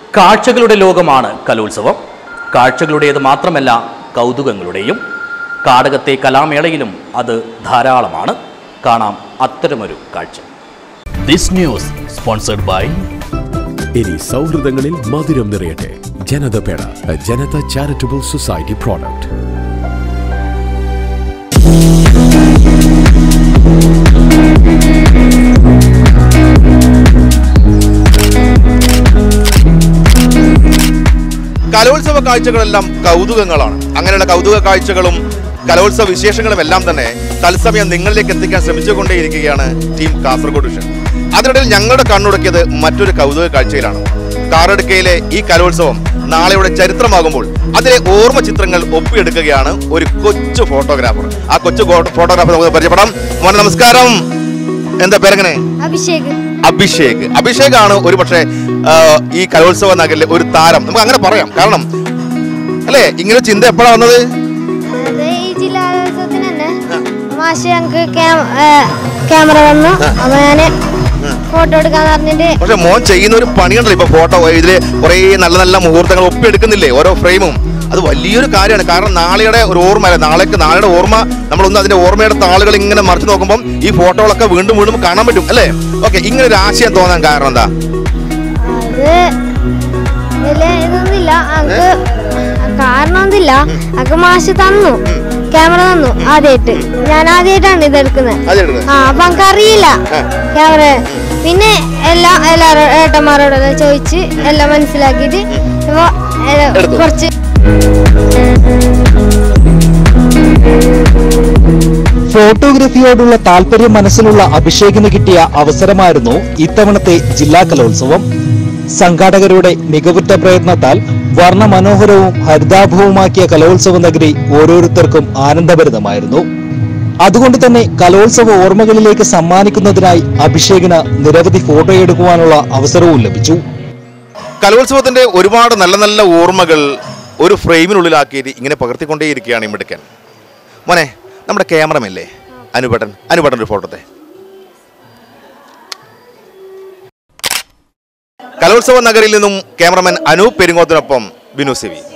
കാഴ്ചകളുടെ ലോകമാണ് കലോത്സവം കാഴ്ചകളുടേത് മാത്രമല്ല കൗതുകങ്ങളുടെയും കാടകത്തെ കലാമേളയിലും അത് ധാരാളമാണ് കാണാം അത്തരമൊരു കാഴ്ച ദിസ് ന്യൂസ് സ്പോൺസർഡ് ബൈ ഇനി സൗഹൃദങ്ങളിൽ മധുരം നിറയട്ടെ ജനത പേട ജനത ചാരിറ്റബിൾ സൊസൈറ്റി പ്രോഡക്റ്റ് കലോത്സവ കാഴ്ചകളെല്ലാം കൗതുകങ്ങളാണ് അങ്ങനെയുള്ള കൗതുക കാഴ്ചകളും കലോത്സവ വിശേഷങ്ങളും എല്ലാം തന്നെ തത്സമയം നിങ്ങളിലേക്ക് എത്തിക്കാൻ ശ്രമിച്ചുകൊണ്ടേയിരിക്കുകയാണ് ടീം കാസർഗോഡ് വിഷൻ അതിനിടയിൽ ഞങ്ങളുടെ കണ്ണുടക്കിയത് മറ്റൊരു കൗതുക കാഴ്ചയിലാണ് കാറടുക്കയിലെ ഈ കലോത്സവം നാളെയുടെ ചരിത്രമാകുമ്പോൾ അതിലെ ഓർമ്മ ചിത്രങ്ങൾ ഒപ്പിയെടുക്കുകയാണ് ഒരു കൊച്ചു ഫോട്ടോഗ്രാഫർ ആ കൊച്ചു ഫോട്ടോഗ്രാഫർ നമുക്ക് പരിചയപ്പെടാം മോനെ നമസ്കാരം എന്താ പേരെങ്ങനെ അഭിഷേക് അഭിഷേക് അഭിഷേക് ആണ് ഒരു പക്ഷേ ഈ കലോത്സവ നഗരിലെ ഒരു താരം നമുക്ക് അങ്ങനെ പറയാം കാരണം അല്ലേ ഇങ്ങനെ ചിന്ത എപ്പോഴാണ് വന്നത് അത് ഈ ജില്ലാകലോത്സവത്തിന് തന്നെ മാഷ് ഞങ്ങൾക്ക് ക്യാമറ തന്നു അപ്പൊ ഞാന് ഫോട്ടോ എടുക്കാന്ന് പറഞ്ഞിട്ട് പക്ഷെ മോൻ ചെയ്യുന്ന ഒരു പണിയുണ്ടല്ലോ ഇപ്പൊ ഫോട്ടോ ഇതില് കുറെ നല്ല നല്ല മുഹൂർത്തങ്ങൾ ഒപ്പിയെടുക്കുന്നില്ലേ ഓരോ ഫ്രെയിമും അത് വലിയൊരു കാര്യമാണ് കാരണം നാളെയുടെ ഒരു ഓർമ്മ അല്ല നാളേക്ക് നാളെയുടെ ഓർമ്മ നമ്മളൊന്ന് അതിന്റെ ഓർമ്മയുടെ താളുകൾ ഇങ്ങനെ മറിച്ച് നോക്കുമ്പോൾ ഈ ഫോട്ടോകളൊക്കെ വീണ്ടും വീണ്ടും കാണാൻ പറ്റും അല്ലേ ഓക്കെ ഇങ്ങനെ ഒരു ആശയം തോന്നാൻ കാരണം എന്താ അത് വലിയ ഇതൊന്നുമില്ല ഞങ്ങക്ക് കാരണമൊന്നുമില്ല ഞങ്ങക്ക് മാഷ് തന്നു ക്യാമറ തന്നു ആദ്യമായിട്ട് ഞാൻ ആദ്യമായിട്ടാണ് ഇതെടുക്കുന്നത് അതെടുക്കുന്നത് ആ അപ്പൊ ഞങ്ങൾക്ക് അറിയില്ല ക്യാമറ പിന്നെ എല്ലാം എല്ലാവരും ഏട്ടന്മാരോടെല്ലാം ചോദിച്ച് എല്ലാം മനസ്സിലാക്കിയിട്ട് ഇപ്പൊ ഏ, എടുത്തു. കുറച്ച് ഫോട്ടോഗ്രഫിയോടുള്ള താല്പര്യം മനസ്സിലുള്ള അഭിഷേകിന് കിട്ടിയ അവസരമായിരുന്നു ഇത്തവണത്തെ ജില്ലാ കലോത്സവം സംഘാടകരുടെ മികവുറ്റ പ്രയത്നത്താൽ വർണ്ണമനോഹരവും ഹരിതാഭവുമാക്കിയ കലോത്സവ നഗരി ഓരോരുത്തർക്കും ആനന്ദഭരിതമായിരുന്നു അതുകൊണ്ട് തന്നെ കലോത്സവ ഓർമ്മകളിലേക്ക് സമ്മാനിക്കുന്നതിനായി അഭിഷേകിന് നിരവധി ഫോട്ടോയെടുക്കുവാനുള്ള അവസരവും ലഭിച്ചു കലോത്സവത്തിന്റെ ഒരുപാട് നല്ല നല്ല ഓർമ്മകൾ ഒരു ഫ്രെയിമിനുള്ളിലാക്കിയിട്ട് ഇങ്ങനെ പകർത്തിക്കൊണ്ടേയിരിക്കുകയാണ് ഈ മിടുക്കൻ മോനെ നമ്മുടെ ക്യാമറമല്ലേ അനുപടൻ അനുപടൻ ഒരു ഫോട്ടോത്തെ കലോത്സവ നഗരിൽ നിന്നും ക്യാമറമാൻ അനൂപ് പെരിങ്ങോത്തിനൊപ്പം ബിനു സിവി